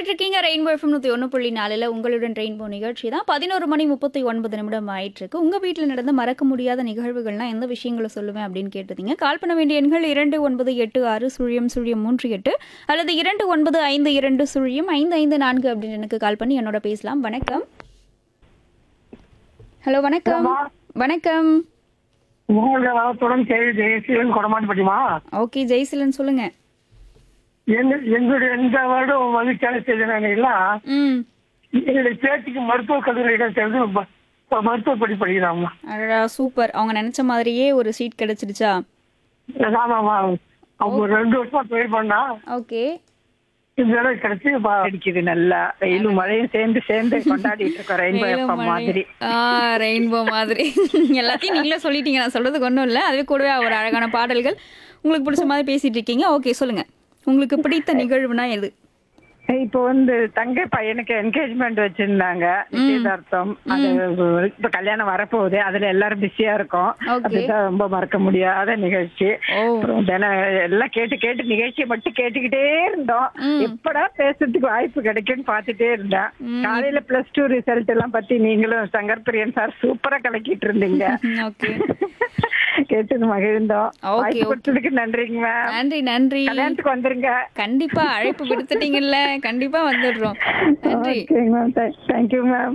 கேட்டுட்டு இருக்கீங்க rainbow FM நூற்றி ஒன்று புள்ளி நாலில் உங்களுடன் ரெயின்போ நிகழ்ச்சி தான் பதினோரு மணி முப்பத்தி ஒன்பது நிமிடம் ஆயிட்டு இருக்கு உங்கள் வீட்டில் நடந்த மறக்க முடியாத நிகழ்வுகள்லாம் எந்த விஷயங்களை சொல்லுவேன் அப்படின்னு கேட்டதீங்க கால் பண்ண வேண்டிய எண்கள் இரண்டு ஒன்பது எட்டு ஆறு சுழியம் சுழியம் மூன்று எட்டு அல்லது இரண்டு ஒன்பது ஐந்து இரண்டு சுழியம் ஐந்து ஐந்து நான்கு அப்படின்னு எனக்கு கால் பண்ணி என்னோட பேசலாம் வணக்கம் ஹலோ வணக்கம் வணக்கம் உங்களோட வளத்துடன் கேள்வி ஜெயசீலன் கொடமாட்டப்பட்டிமா ஓகே ஜெய்சிலன் சொல்லுங்க எங்க எங்களுடைய எந்த வருடம் மகிழ்ச்சியான செய்தினாங்கலாம் ம் எங்களுடைய பேச்சுக்கு மருத்துவக் கல்லூரியிடம் சேர்ந்து ம- மருத்துவ படி படிக்கிறாம்மா அடடா சூப்பர் அவங்க நினைச்ச மாதிரியே ஒரு சீட் கிடைச்சிருச்சா ஆமாம்மா அவங்க ஒரு ரெண்டு வருஷமா ட்ரை பண்ணா ஓகே இந்த தடவை கிடைச்சி ப- அடிக்குது நல்லா வெயிலும் மழையும் சேர்ந்து சேர்ந்து கொண்டாடிட்டு இருக்கோம் ரெயின்போ எஃப்எம் மாதிரி ரெயின்போ மாதிரி எல்லாத்தையும் நீங்களே சொல்லிட்டீங்க நான் சொல்றதுக்கு ஒன்றும் இல்லை அதுவே கூடவே ஒரு அழகான பாடல்கள் உங்களுக்கு பிடிச்ச மாதிரி பேசிட்டு இருக்கீங்க ஓகே சொல்லுங்க உங்களுக்கு பிடித்த நிகழ்வுனா எது இப்போ வந்து தங்கை பையனுக்கு என்கேஜ்மெண்ட் வச்சிருந்தாங்க நிச்சயதார்த்தம் அது இப்ப கல்யாணம் வரப்போகுது அதுல எல்லாரும் பிஸியா இருக்கோம் Okay. அதுதான் ரொம்ப மறக்க முடியாத நிகழ்ச்சி ஓ அப்புறம் தினம் எல்லாம் கேட்டு கேட்டு நிகழ்ச்சியை மட்டும் கேட்டுக்கிட்டே இருந்தோம் எப்படா பேசுறதுக்கு வாய்ப்பு கிடைக்கும்னு பார்த்துட்டே இருந்தேன் காலையில பிளஸ் டூ ரிசல்ட் எல்லாம் பத்தி நீங்களும் சங்கர் பிரியன் சார் சூப்பரா கலக்கிட்டு இருந்தீங்க ஓகே கேட்டு மகிழ்ந்தோம் Okay, வாய்ப்பு okay. கொடுத்ததுக்கு நன்றிங்க மேம் நன்றி நன்றி கல்யாணத்துக்கு வந்துருங்க கண்டிப்பா அழைப்பு விடுத்துட்டீங்கல்ல கண்டிப்பா வந்துடுறோம் நன்றி ஓகேங்க மேம் தேங்க்யூ மேம்